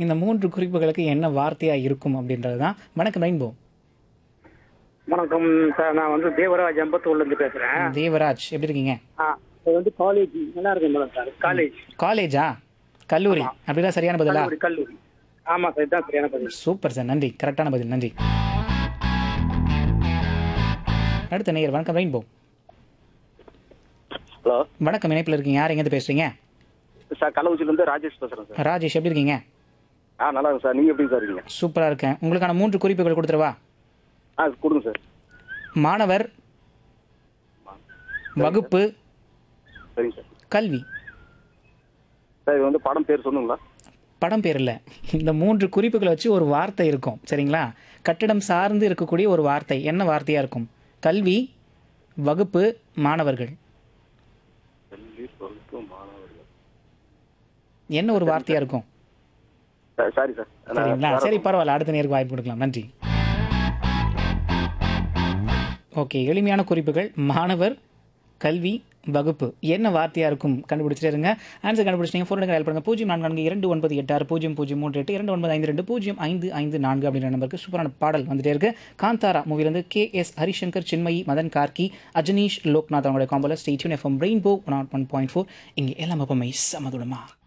இந்த மூன்று குறிப்புகளுக்கு என்ன வார்த்தையா இருக்கும் அப்படின்றது தான் வணக்கம் ரெயின்போ வணக்கம் சார் நான் வந்து தேவராஜ் அம்பத்தூர்ல இருந்து பேசுறேன் தேவராஜ் எப்படி இருக்கீங்க ஆ, இது வந்து காலேஜ் நல்லா இருக்கு மேடம் சார் காலேஜ் காலேஜா கல்லூரி அப்படிதான் சரியான பதிலா கல்லூரி கல்லூரி ஆமா சார் இதுதான் சரியான பதில் சூப்பர் சார் நன்றி கரெக்டான பதில் நன்றி அடுத்த நேயர் வணக்கம் ரெயின்போ ஹலோ வணக்கம் இணைப்பில் இருக்கீங்க யார் எங்கேருந்து பேசுறீங்க சார் கள்ளக்குறிச்சியிலேருந்து ராஜேஷ் பேசுகிறேன் சார் ராஜேஷ் எப்படி இருக்கீங்க ஆ நல்லா இருக்கு சார் நீங்கள் எப்படி சார் இருக்கீங்க சூப்பரா இருக்கேன் உங்களுக்கான மூன்று குறிப்புகள் கொடுத்துருவா ஆ கொடுங்க சார் மாணவர் வகுப்பு சரிங்க சார் கல்வி சார் இது வந்து படம் பேர் சொன்னுங்களா படம் பேர் இல்லை இந்த மூன்று குறிப்புகளை வச்சு ஒரு வார்த்தை இருக்கும் சரிங்களா கட்டிடம் சார்ந்து இருக்கக்கூடிய ஒரு வார்த்தை என்ன வார்த்தையா இருக்கும் கல்வி வகுப்பு மாணவர்கள் கல்வி பொறுப்பு மாணவர்கள் என்ன ஒரு வார்த்தையா இருக்கும் சார் சாரி சார் நான் சரிங்களா வேற சரி பரவாயில்ல அடுத்த நேருக்கு வாய்ப்பு கொடுக்கலாம் நன்றி ஓகே எளிமையான குறிப்புகள் மாணவர் கல்வி வகுப்பு என்ன வார்த்தையா இருக்கும் கண்டுபிடிச்சிட்டே இருங்க ஆன்சர் கண்டுபிடிச்சிங்க ஃபோன் கால் பண்ணுங்க பூஜ்ஜியம் நான்கு நான்கு இரண்டு ஒன்பது எட்டு ஆறு பூஜ்ஜியம் பூஜ்ஜியம் மூன்று எட்டு இரண்டு ஒன்பது ஐந்து ரெண்டு பூஜ்ஜியம் ஐந்து ஐந்து நான்கு அப்படின்ற நம்பருக்கு சூப்பரான பாடல் வந்துட்டே இருக்கு காந்தாரா மூவிலேருந்து கே எஸ் ஹரிசங்கர் சின்மயி மதன் கார்கி அஜனீஷ் லோக்நாத் அவங்களுடைய காம்போல stay tuned FM rainbow one one point four இங்கே எல்லாம் எப்பவுமே சமதுடமா